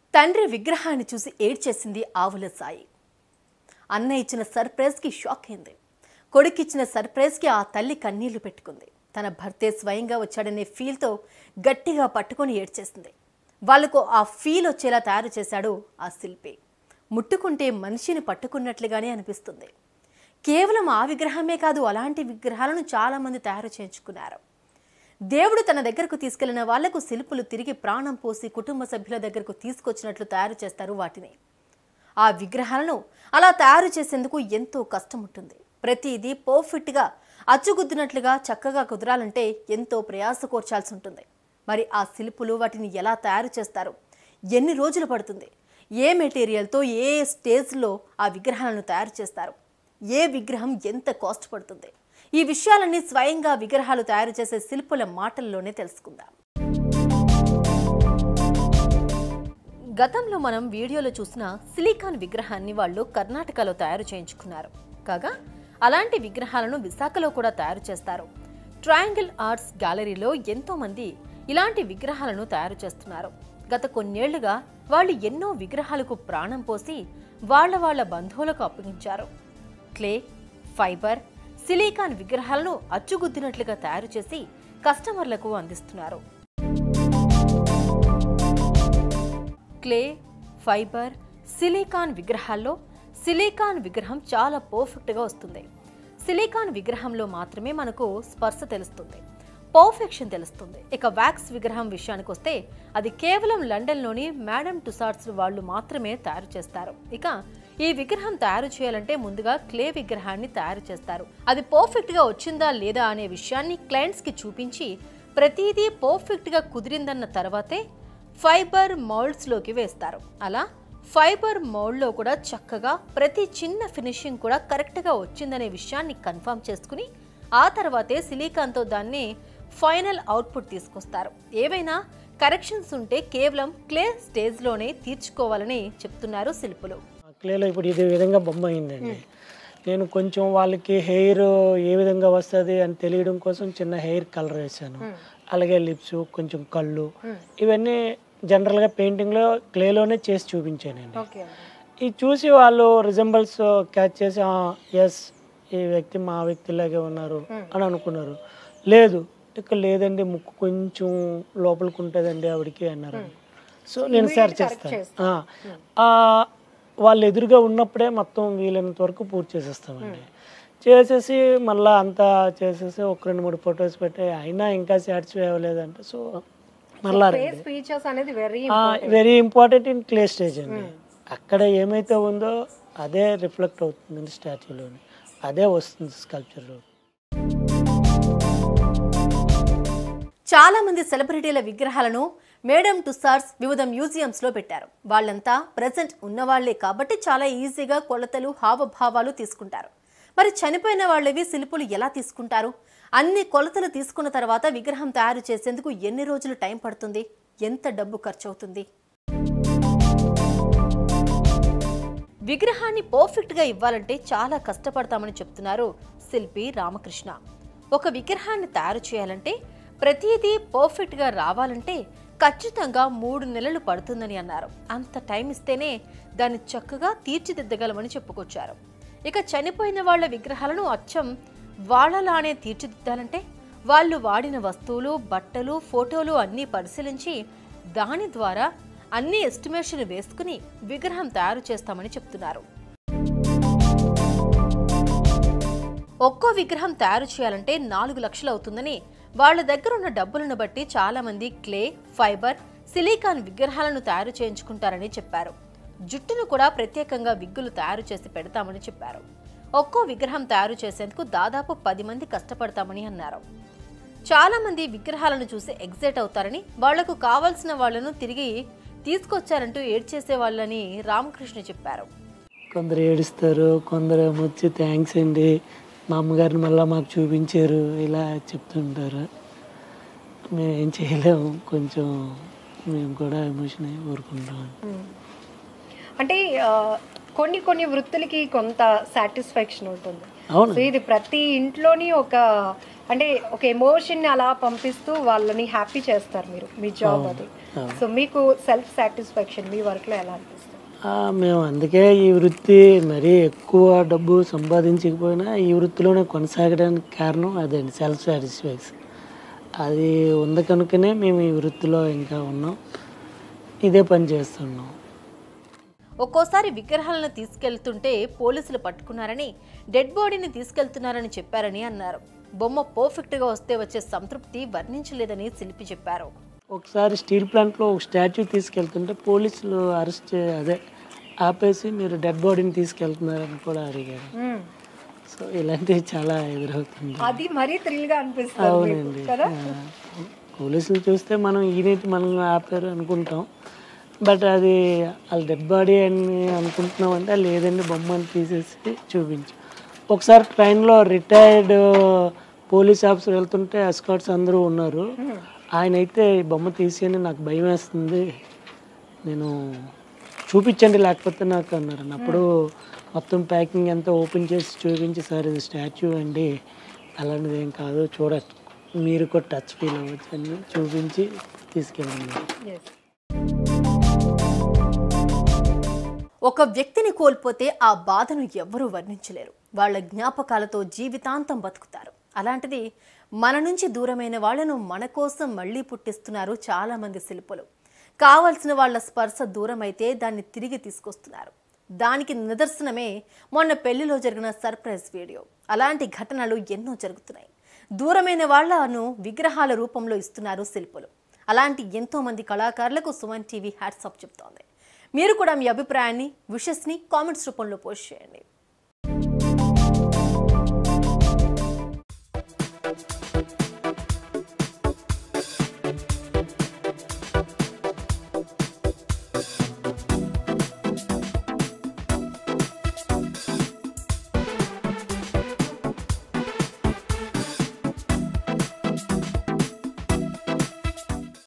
తండ్రి విగ్రహాన్ని చూసి ఏడ్చేసింది ఆవుల సాయి అన్న ఇచ్చిన సర్ప్రైజ్కి షాక్ అయింది కొడుకిచ్చిన సర్ప్రైజ్కి ఆ తల్లి కన్నీళ్లు పెట్టుకుంది తన భర్తే స్వయంగా వచ్చాడనే ఫీల్తో గట్టిగా పట్టుకొని ఏడ్చేసింది వాళ్లకు ఆ ఫీల్ వచ్చేలా తయారు చేశాడు ఆ శిల్పి ముట్టుకుంటే మనిషిని పట్టుకున్నట్లుగానే అనిపిస్తుంది కేవలం ఆ విగ్రహమే కాదు అలాంటి విగ్రహాలను చాలామంది తయారు చేయించుకున్నారు దేవుడు తన దగ్గరకు తీసుకెళ్లిన వాళ్లకు శిల్పులు తిరిగి ప్రాణం పోసి కుటుంబ సభ్యుల దగ్గరకు తీసుకొచ్చినట్లు తయారు చేస్తారు వాటిని ఆ విగ్రహాలను అలా తయారు చేసేందుకు ఎంతో కష్టం ఉంటుంది ప్రతిదీ పర్ఫెక్ట్గా అచ్చుగుద్దినట్లుగా చక్కగా కుదరాలంటే ఎంతో ప్రయాస కోర్చాల్సి ఉంటుంది మరి ఆ శిల్పులు వాటిని ఎలా తయారు చేస్తారు ఎన్ని రోజులు పడుతుంది ఏ మెటీరియల్తో ఏ స్టేజ్లో ఆ విగ్రహాలను తయారు చేస్తారు ఏ విగ్రహం ఎంత కాస్ట్ పడుతుంది ఈ విషయాలన్నీ స్వయంగా విగ్రహాలు తయారు చేసే శిల్పుల మాటల్లోనే తెలుసుకుందాం గతంలో మనం వీడియోలో చూసిన సిలికాన్ విగ్రహాన్ని వాళ్ళు కర్ణాటకలో తయారు చేయించుకున్నారు కాగా అలాంటి విగ్రహాలను విశాఖలో కూడా తయారు చేస్తారు ట్రయాంగిల్ ఆర్ట్స్ గ్యాలరీలో ఎంతో మంది ఇలాంటి విగ్రహాలను తయారు చేస్తున్నారు గత కొన్నేళ్లుగా వాళ్ళు ఎన్నో విగ్రహాలకు ప్రాణం పోసి వాళ్ళ వాళ్ళ బంధువులకు అప్పగించారు క్లే ఫైబర్ సిలికాన్ విగ్రహాలను అచ్చుగుద్దినట్లుగా తయారు చేసి కస్టమర్లకు అందిస్తున్నారు క్లే ఫైబర్ సిలికాన్ విగ్రహాల్లో సిలికాన్ విగ్రహం చాలా పర్ఫెక్ట్గా వస్తుంది సిలికాన్ విగ్రహంలో మాత్రమే మనకు స్పర్శ తెలుస్తుంది పర్ఫెక్షన్ తెలుస్తుంది ఇక వ్యాక్స్ విగ్రహం విషయానికి వస్తే అది కేవలం లండన్లోని మేడం టుసార్ట్స్ వాళ్ళు మాత్రమే తయారు చేస్తారు ఇక ఈ విగ్రహం తయారు చేయాలంటే ముందుగా క్లే విగ్రహాన్ని తయారు చేస్తారు అది పర్ఫెక్ట్గా వచ్చిందా లేదా అనే విషయాన్ని క్లయింట్స్కి చూపించి ప్రతిదీ పర్ఫెక్ట్గా కుదిరిందన్న తర్వాతే ఫైబర్ మౌల్డ్స్లోకి వేస్తారు అలా ఫైబర్ మౌల్డ్లో కూడా చక్కగా ప్రతి చిన్న ఫినిషింగ్ కూడా కరెక్ట్గా వచ్చిందనే విషయాన్ని కన్ఫర్మ్ చేసుకుని ఆ తర్వాతే సిలికాన్తో దాన్ని ఫైనల్ అవుట్పుట్ తీసుకొస్తారు ఏవైనా కరెక్షన్స్ ఉంటే కేవలం క్లే స్టేజ్లోనే తీర్చుకోవాలని చెప్తున్నారు శిల్పులు క్లేలో ఇప్పుడు ఇదే విధంగా బొమ్మ అయిందండి నేను కొంచెం వాళ్ళకి హెయిర్ ఏ విధంగా వస్తుంది అని తెలియడం కోసం చిన్న హెయిర్ కలర్ వేసాను అలాగే లిప్స్ కొంచెం కళ్ళు ఇవన్నీ జనరల్గా పెయింటింగ్లో క్లేలోనే చేసి చూపించానండి ఇది చూసి వాళ్ళు రిజంబల్స్ క్యాచ్ చేసి ఎస్ ఈ వ్యక్తి మా వ్యక్తిలాగే ఉన్నారు అని అనుకున్నారు లేదు ఇక్కడ లేదండి ముక్కు కొంచెం లోపలికి ఉంటుందండి ఆవిడకి అన్నారు సో నేను సెర్చ్ చేస్తాను ఆ, ఆ, వాళ్ళు ఎదురుగా ఉన్నప్పుడే మొత్తం వీలైనంత వరకు పూర్తి చేసేస్తామండి చేసేసి మళ్ళీ అంతా చేసేసి ఒక రెండు మూడు ఫొటోస్ పెట్టి అయినా ఇంకా సాటిస్ఫై అవ్వలేదంటే సో మళ్ళా రండి ఫీచర్స్ అనేది very very important in clay stage అండి అక్కడ ఏమైతే ఉందో అదే రిఫ్లెక్ట్ అవుతుంది స్టాచ్యూలోని అదే వస్తుంది స్కల్ప్చర్లో చాలా మంది సెలబ్రిటీల విగ్రహాలను మేడం టుసార్స్ వివిధ మ్యూజియంస్ లో పెట్టారు వాళ్ళంతా ప్రజెంట్ ఉన్నవాళ్లే కాబట్టి చాలా ఈజీగా కొలతలు హావభావాలు తీసుకుంటారు మరి చనిపోయిన వాళ్ళవి శిల్పులు ఎలా తీసుకుంటారు అన్ని కొలతలు తీసుకున్న తర్వాత విగ్రహం తయారు చేసేందుకు ఎన్ని రోజులు టైం పడుతుంది ఎంత డబ్బు ఖర్చు అవుతుంది విగ్రహాన్ని పర్ఫెక్ట్గా ఇవ్వాలంటే చాలా కష్టపడతామని చెప్తున్నారు శిల్పి రామకృష్ణ ఒక విగ్రహాన్ని తయారు చేయాలంటే ప్రతిదీ పర్ఫెక్ట్గా రావాలంటే ఖచ్చితంగా మూడు నెలలు పడుతుందని అన్నారు అంత టైం ఇస్తేనే దాన్ని చక్కగా తీర్చిదిద్దగలమని చెప్పుకొచ్చారు ఇక చనిపోయిన వాళ్ళ విగ్రహాలను అచ్చం వాళ్ళలానే తీర్చిదిద్దాలంటే వాళ్ళు వాడిన వస్తువులు బట్టలు ఫోటోలు అన్నీ పరిశీలించి దాని ద్వారా అన్ని ఎస్టిమేషన్ వేసుకుని విగ్రహం తయారు చేస్తామని చెప్తున్నారు ఒక్కో విగ్రహం తయారు చేయాలంటే నాలుగు లక్షలు అవుతుందని వాళ్ళ దగ్గర ఉన్న డబ్బులను బట్టి చాలా మంది క్లే ఫైబర్ సిలికాన్ విగ్రహాలను తయారు చేయించుకుంటారని చెప్పారు జుట్టును కూడా ప్రత్యేకంగా విగ్గులు తయారు చేసి పెడతామని చెప్పారు ఒక్కో విగ్రహం తయారు చేసేందుకు దాదాపు పది మంది కష్టపడతామని అన్నారు చాలా మంది విగ్రహాలను చూసి ఎగ్జైట్ అవుతారని వాళ్లకు కావాల్సిన వాళ్లను తిరిగి తీసుకొచ్చారంటూ ఏడ్చేసే వాళ్ళని రామకృష్ణ చెప్పారు కొందరు ఏడుస్తారు కొందరు ఏమో వచ్చి థ్యాంక్స్ అండి మా అమ్మగారిని మళ్ళీ మాకు చూపించారు ఇలా చెప్తుంటారు మేము ఏం చేయలేము కొంచెం మేము కూడా ఎమోషన్ అయ్యి ఊరుకుంటాం అంటే ఆ, కొన్ని కొన్ని వృత్తులకి కొంత సాటిస్ఫాక్షన్ ఉంటుంది అవును సో ఇది ప్రతి ఇంట్లోని ఒక అంటే ఒక ఎమోషన్ అలా పంపిస్తూ వాళ్ళని హ్యాపీ చేస్తారు మీరు మీ జాబ్ అది సో మీకు సెల్ఫ్ సాటిస్ఫాక్షన్ మీ వర్క్ లో ఎలా అనిపిస్తుంది ఆ, మేము అందుకే ఈ వృత్తి మరీ ఎక్కువ డబ్బు సంపాదించకపోయినా ఈ వృత్తిలోనే కొనసాగడానికి కారణం అదండి సెల్ఫ్ సాటిస్ఫాక్షన్ అది ఉంది కనుకనే మేము ఈ వృత్తిలో ఇంకా ఉన్నాం ఇదే పని చేస్తున్నాం ఒక్కోసారి విగ్రహాలను తీసుకెళ్తుంటే పోలీసులు పట్టుకున్నారని డెడ్ బాడీని తీసుకెళ్తున్నారని చెప్పారని అన్నారు బొమ్మ పర్ఫెక్ట్గా వస్తే వచ్చే సంతృప్తి వర్ణించలేదని శిల్పి చెప్పారు ఒకసారి స్టీల్ ప్లాంట్లో ఒక స్టాచ్యూ తీసుకెళ్తుంటే పోలీసులు అరెస్ట్ చే అదే ఆపేసి మీరు డెడ్ బాడీని తీసుకెళ్తున్నారని కూడా అడిగారు సో ఇలాంటివి చాలా ఎదురవుతుంది అది మరీ థ్రిల్ గా అనిపిస్తుంది మీకు, అవునండి కదా ఆ, పోలీసులు చూస్తే మనం ఈనేటి మనం ఆపారు అనుకుంటాం బట్ అది వాళ్ళ డెడ్ బాడీ అని అనుకుంటున్నాం అంటే లేదండి బొమ్మని తీసేసి చూపించు ఒకసారి ట్రైన్లో రిటైర్డ్ పోలీస్ ఆఫీసర్ వెళ్తుంటే ఎస్కాట్స్ అందరూ ఉన్నారు ఆయన అయితే ఈ బొమ్మ తీసేయని నాకు భయం వేస్తుంది నేను చూపించండి లేకపోతే నాకు అన్నారు అప్పుడు మొత్తం ప్యాకింగ్ అంతా ఓపెన్ చేసి చూపించి సార్ ఇది స్టాచ్యూ అండి అలాంటిది ఏం కాదు చూడచ్చు మీరు కూడా టచ్ ఫీల్ అవ్వచ్చు అని చూపించి తీసుకెళ్ళండి Yes. ఒక వ్యక్తిని కోల్పోతే ఆ బాధను ఎవ్వరూ వర్ణించలేరు వాళ్ళ జ్ఞాపకాలతో జీవితాంతం బతుకుతారు అలాంటిది మన నుంచి దూరమైన వాళ్ళను మన కోసం మళ్ళీ పుట్టిస్తున్నారు చాలా మంది శిల్పులు కావలసిన వాళ్ళ స్పర్శ దూరమైతే దాన్ని తిరిగి తీసుకొస్తున్నారు దానికి నిదర్శనమే మొన్న పెళ్లిలో జరిగిన సర్ప్రైజ్ వీడియో అలాంటి ఘటనలు ఎన్నో జరుగుతున్నాయి దూరమైన వాళ్లను విగ్రహాల రూపంలో ఇస్తున్నారు శిల్పులు అలాంటి ఎంతో మంది కళాకారులకు సుమన్ టీవీ హ్యాట్సాప్ చెప్తోంది మీరు కూడా మీ అభిప్రాయాన్ని విషెస్ని కామెంట్స్ రూపంలో పోస్ట్ చేయండి